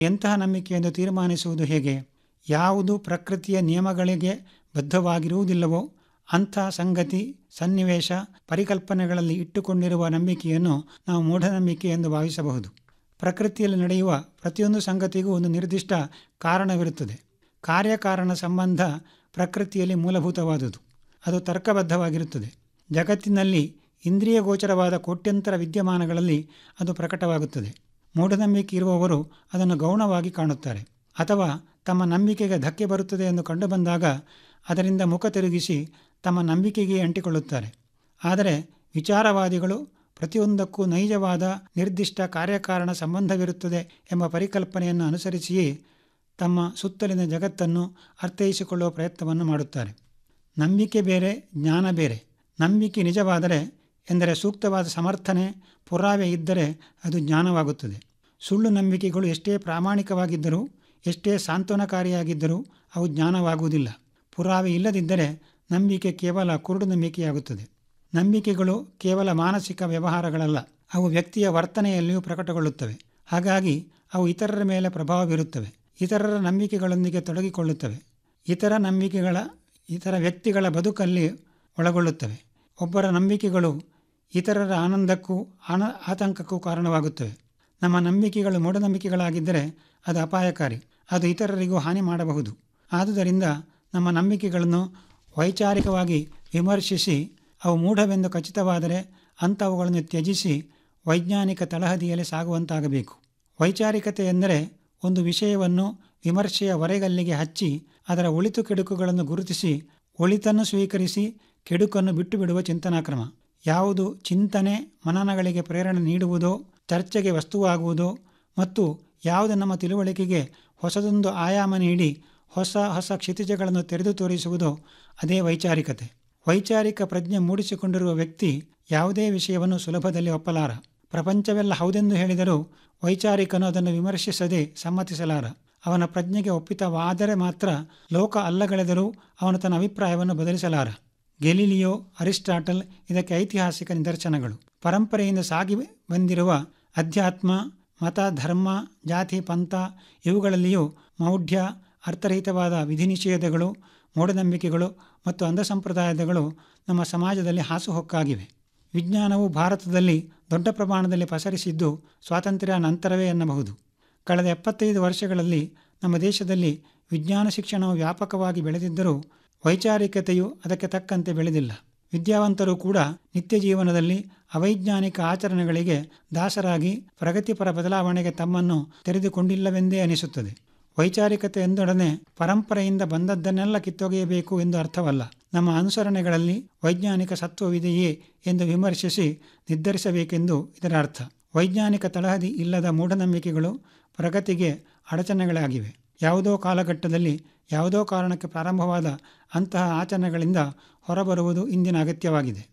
ಎಂತಹ ನಂಬಿಕೆ ಎಂದು ತೀರ್ಮಾನಿಸುವುದು ಹೇಗೆ ಯಾವುದು ಪ್ರಕೃತಿಯ ನಿಯಮಗಳಿಗೆ ಬದ್ಧವಾಗಿರುವುದಿಲ್ಲವೋ ಅಂಥ ಸಂಗತಿ ಸನ್ನಿವೇಶ ಪರಿಕಲ್ಪನೆಗಳಲ್ಲಿ ಇಟ್ಟುಕೊಂಡಿರುವ ನಂಬಿಕೆಯನ್ನು ನಾವು ಮೂಢನಂಬಿಕೆ ಎಂದು ಭಾವಿಸಬಹುದು ಪ್ರಕೃತಿಯಲ್ಲಿ ನಡೆಯುವ ಪ್ರತಿಯೊಂದು ಸಂಗತಿಗೂ ಒಂದು ನಿರ್ದಿಷ್ಟ ಕಾರಣವಿರುತ್ತದೆ ಕಾರ್ಯಕಾರಣ ಸಂಬಂಧ ಪ್ರಕೃತಿಯಲ್ಲಿ ಮೂಲಭೂತವಾದುದು ಅದು ತರ್ಕಬದ್ಧವಾಗಿರುತ್ತದೆ ಜಗತ್ತಿನಲ್ಲಿ ಇಂದ್ರಿಯ ಗೋಚರವಾದ ಕೋಟ್ಯಂತರ ವಿದ್ಯಮಾನಗಳಲ್ಲಿ ಅದು ಪ್ರಕಟವಾಗುತ್ತದೆ ಮೂಢನಂಬಿಕೆ ಇರುವವರು ಅದನ್ನು ಗೌಣವಾಗಿ ಕಾಣುತ್ತಾರೆ ಅಥವಾ ತಮ್ಮ ನಂಬಿಕೆಗೆ ಧಕ್ಕೆ ಬರುತ್ತದೆ ಎಂದು ಕಂಡುಬಂದಾಗ ಅದರಿಂದ ಮುಖ ತಿರುಗಿಸಿ ತಮ್ಮ ನಂಬಿಕೆಗೆ ಅಂಟಿಕೊಳ್ಳುತ್ತಾರೆ ಆದರೆ ವಿಚಾರವಾದಿಗಳು ಪ್ರತಿಯೊಂದಕ್ಕೂ ನೈಜವಾದ ನಿರ್ದಿಷ್ಟ ಕಾರ್ಯಕಾರಣ ಸಂಬಂಧವಿರುತ್ತದೆ ಎಂಬ ಪರಿಕಲ್ಪನೆಯನ್ನು ಅನುಸರಿಸಿಯೇ ತಮ್ಮ ಸುತ್ತಲಿನ ಜಗತ್ತನ್ನು ಅರ್ಥೈಸಿಕೊಳ್ಳುವ ಪ್ರಯತ್ನವನ್ನು ಮಾಡುತ್ತಾರೆ ನಂಬಿಕೆ ಬೇರೆ ಜ್ಞಾನ ಬೇರೆ ನಂಬಿಕೆ ನಿಜವಾದರೆ ಎಂದರೆ ಸೂಕ್ತವಾದ ಸಮರ್ಥನೆ ಪುರಾವೆ ಇದ್ದರೆ ಅದು ಜ್ಞಾನವಾಗುತ್ತದೆ ಸುಳ್ಳು ನಂಬಿಕೆಗಳು ಎಷ್ಟೇ ಪ್ರಾಮಾಣಿಕವಾಗಿದ್ದರೂ ಎಷ್ಟೇ ಸಾಂತ್ವನಕಾರಿಯಾಗಿದ್ದರೂ ಅವು ಜ್ಞಾನವಾಗುವುದಿಲ್ಲ ಪುರಾವೆ ಇಲ್ಲದಿದ್ದರೆ ನಂಬಿಕೆ ಕೇವಲ ಕುರುಡು ನಂಬಿಕೆಯಾಗುತ್ತದೆ ನಂಬಿಕೆಗಳು ಕೇವಲ ಮಾನಸಿಕ ವ್ಯವಹಾರಗಳಲ್ಲ ಅವು ವ್ಯಕ್ತಿಯ ವರ್ತನೆಯಲ್ಲಿಯೂ ಪ್ರಕಟಗೊಳ್ಳುತ್ತವೆ ಹಾಗಾಗಿ ಅವು ಇತರರ ಮೇಲೆ ಪ್ರಭಾವ ಬೀರುತ್ತವೆ ಇತರರ ನಂಬಿಕೆಗಳೊಂದಿಗೆ ತೊಡಗಿಕೊಳ್ಳುತ್ತವೆ ಇತರ ನಂಬಿಕೆಗಳ ಇತರ ವ್ಯಕ್ತಿಗಳ ಬದುಕಲ್ಲಿ ಒಳಗೊಳ್ಳುತ್ತವೆ ಒಬ್ಬರ ನಂಬಿಕೆಗಳು ಇತರರ ಆನಂದಕ್ಕೂ ಆನ ಆತಂಕಕ್ಕೂ ಕಾರಣವಾಗುತ್ತವೆ ನಮ್ಮ ನಂಬಿಕೆಗಳು ಮೂಢನಂಬಿಕೆಗಳಾಗಿದ್ದರೆ ಅದು ಅಪಾಯಕಾರಿ ಅದು ಇತರರಿಗೂ ಹಾನಿ ಮಾಡಬಹುದು ಆದುದರಿಂದ ನಮ್ಮ ನಂಬಿಕೆಗಳನ್ನು ವೈಚಾರಿಕವಾಗಿ ವಿಮರ್ಶಿಸಿ ಅವು ಮೂಢವೆಂದು ಖಚಿತವಾದರೆ ಅಂಥವುಗಳನ್ನು ತ್ಯಜಿಸಿ ವೈಜ್ಞಾನಿಕ ತಳಹದಿಯಲ್ಲಿ ಸಾಗುವಂತಾಗಬೇಕು ವೈಚಾರಿಕತೆ ಎಂದರೆ ಒಂದು ವಿಷಯವನ್ನು ವಿಮರ್ಶೆಯ ಹೊರೆಗಲ್ಲಿಗೆ ಹಚ್ಚಿ ಅದರ ಒಳಿತು ಕೆಡುಕುಗಳನ್ನು ಗುರುತಿಸಿ ಒಳಿತನ್ನು ಸ್ವೀಕರಿಸಿ ಕೆಡುಕನ್ನು ಬಿಟ್ಟು ಬಿಡುವ ಚಿಂತನಾಕ್ರಮ ಯಾವುದು ಚಿಂತನೆ ಮನನಗಳಿಗೆ ಪ್ರೇರಣೆ ನೀಡುವುದೋ ಚರ್ಚೆಗೆ ವಸ್ತುವಾಗುವುದೋ ಮತ್ತು ಯಾವುದು ನಮ್ಮ ತಿಳುವಳಿಕೆಗೆ ಹೊಸದೊಂದು ಆಯಾಮ ನೀಡಿ ಹೊಸ ಹೊಸ ಕ್ಷಿತಿಜಗಳನ್ನು ತೆರೆದು ತೋರಿಸುವುದೋ ಅದೇ ವೈಚಾರಿಕತೆ ವೈಚಾರಿಕ ಪ್ರಜ್ಞೆ ಮೂಡಿಸಿಕೊಂಡಿರುವ ವ್ಯಕ್ತಿ ಯಾವುದೇ ವಿಷಯವನ್ನು ಸುಲಭದಲ್ಲಿ ಒಪ್ಪಲಾರ ಪ್ರಪಂಚವೆಲ್ಲ ಹೌದೆಂದು ಹೇಳಿದರೂ ವೈಚಾರಿಕನು ಅದನ್ನು ವಿಮರ್ಶಿಸದೆ ಸಮ್ಮತಿಸಲಾರ ಅವನ ಪ್ರಜ್ಞೆಗೆ ಒಪ್ಪಿತವಾದರೆ ಮಾತ್ರ ಲೋಕ ಅಲ್ಲಗಳೆದರೂ ಅವನು ತನ್ನ ಅಭಿಪ್ರಾಯವನ್ನು ಬದಲಿಸಲಾರ ಗೆಲಿಲಿಯೋ ಅರಿಸ್ಟಾಟಲ್ ಇದಕ್ಕೆ ಐತಿಹಾಸಿಕ ನಿದರ್ಶನಗಳು ಪರಂಪರೆಯಿಂದ ಸಾಗಿ ಬಂದಿರುವ ಅಧ್ಯಾತ್ಮ ಮತ ಧರ್ಮ ಜಾತಿ ಪಂಥ ಇವುಗಳಲ್ಲಿಯೂ ಮೌಢ್ಯ ಅರ್ಥರಹಿತವಾದ ವಿಧಿನಿಷೇಧಗಳು ಮೂಢನಂಬಿಕೆಗಳು ಮತ್ತು ಅಂಧಸಂಪ್ರದಾಯಗಳು ನಮ್ಮ ಸಮಾಜದಲ್ಲಿ ಹಾಸುಹೊಕ್ಕಾಗಿವೆ ವಿಜ್ಞಾನವು ಭಾರತದಲ್ಲಿ ದೊಡ್ಡ ಪ್ರಮಾಣದಲ್ಲಿ ಪಸರಿಸಿದ್ದು ಸ್ವಾತಂತ್ರ್ಯ ನಂತರವೇ ಎನ್ನಬಹುದು ಕಳೆದ ಎಪ್ಪತ್ತೈದು ವರ್ಷಗಳಲ್ಲಿ ನಮ್ಮ ದೇಶದಲ್ಲಿ ವಿಜ್ಞಾನ ಶಿಕ್ಷಣವು ವ್ಯಾಪಕವಾಗಿ ಬೆಳೆದಿದ್ದರೂ ವೈಚಾರಿಕತೆಯು ಅದಕ್ಕೆ ತಕ್ಕಂತೆ ಬೆಳೆದಿಲ್ಲ ವಿದ್ಯಾವಂತರು ಕೂಡ ನಿತ್ಯ ಜೀವನದಲ್ಲಿ ಅವೈಜ್ಞಾನಿಕ ಆಚರಣೆಗಳಿಗೆ ದಾಸರಾಗಿ ಪ್ರಗತಿಪರ ಬದಲಾವಣೆಗೆ ತಮ್ಮನ್ನು ತೆರೆದುಕೊಂಡಿಲ್ಲವೆಂದೇ ಅನಿಸುತ್ತದೆ ವೈಚಾರಿಕತೆ ಎಂದೊಡನೆ ಪರಂಪರೆಯಿಂದ ಬಂದದ್ದನ್ನೆಲ್ಲ ಕಿತ್ತೊಗೆಯಬೇಕು ಎಂದು ಅರ್ಥವಲ್ಲ ನಮ್ಮ ಅನುಸರಣೆಗಳಲ್ಲಿ ವೈಜ್ಞಾನಿಕ ಸತ್ವವಿದೆಯೇ ಎಂದು ವಿಮರ್ಶಿಸಿ ನಿರ್ಧರಿಸಬೇಕೆಂದು ಇದರ ಅರ್ಥ ವೈಜ್ಞಾನಿಕ ತಳಹದಿ ಇಲ್ಲದ ಮೂಢನಂಬಿಕೆಗಳು ಪ್ರಗತಿಗೆ ಅಡಚಣೆಗಳಾಗಿವೆ ಯಾವುದೋ ಕಾಲಘಟ್ಟದಲ್ಲಿ ಯಾವುದೋ ಕಾರಣಕ್ಕೆ ಪ್ರಾರಂಭವಾದ ಅಂತಹ ಆಚರಣೆಗಳಿಂದ ಹೊರಬರುವುದು ಇಂದಿನ ಅಗತ್ಯವಾಗಿದೆ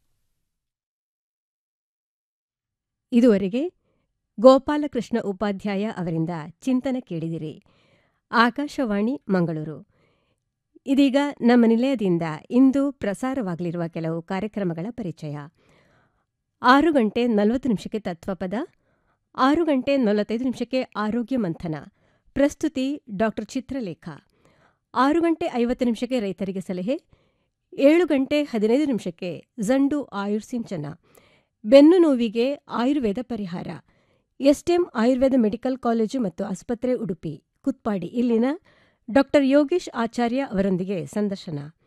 ಇದುವರೆಗೆ ಗೋಪಾಲಕೃಷ್ಣ ಉಪಾಧ್ಯಾಯ ಅವರಿಂದ ಚಿಂತನೆ ಕೇಳಿದಿರಿ ಆಕಾಶವಾಣಿ ಮಂಗಳೂರು ಇದೀಗ ನಮ್ಮ ನಿಲಯದಿಂದ ಇಂದು ಪ್ರಸಾರವಾಗಲಿರುವ ಕೆಲವು ಕಾರ್ಯಕ್ರಮಗಳ ಪರಿಚಯ ಆರು ಗಂಟೆ ನಲವತ್ತು ನಿಮಿಷಕ್ಕೆ ತತ್ವಪದ ಆರು ಗಂಟೆ ನಲವತ್ತೈದು ನಿಮಿಷಕ್ಕೆ ಆರೋಗ್ಯ ಮಂಥನ ಪ್ರಸ್ತುತಿ ಡಾಕ್ಟರ್ ಚಿತ್ರಲೇಖ ಆರು ಗಂಟೆ ಐವತ್ತು ನಿಮಿಷಕ್ಕೆ ರೈತರಿಗೆ ಸಲಹೆ ಏಳು ಗಂಟೆ ಹದಿನೈದು ನಿಮಿಷಕ್ಕೆ ಜಂಡು ಆಯುರ್ಸಿಂಚನ ಬೆನ್ನು ನೋವಿಗೆ ಆಯುರ್ವೇದ ಪರಿಹಾರ ಎಸ್ಟೆಂ ಆಯುರ್ವೇದ ಮೆಡಿಕಲ್ ಕಾಲೇಜು ಮತ್ತು ಆಸ್ಪತ್ರೆ ಉಡುಪಿ ಕುತ್ಪಾಡಿ ಇಲ್ಲಿನ ಡಾಕ್ಟರ್ ಯೋಗೇಶ್ ಆಚಾರ್ಯ ಅವರೊಂದಿಗೆ ಸಂದರ್ಶನ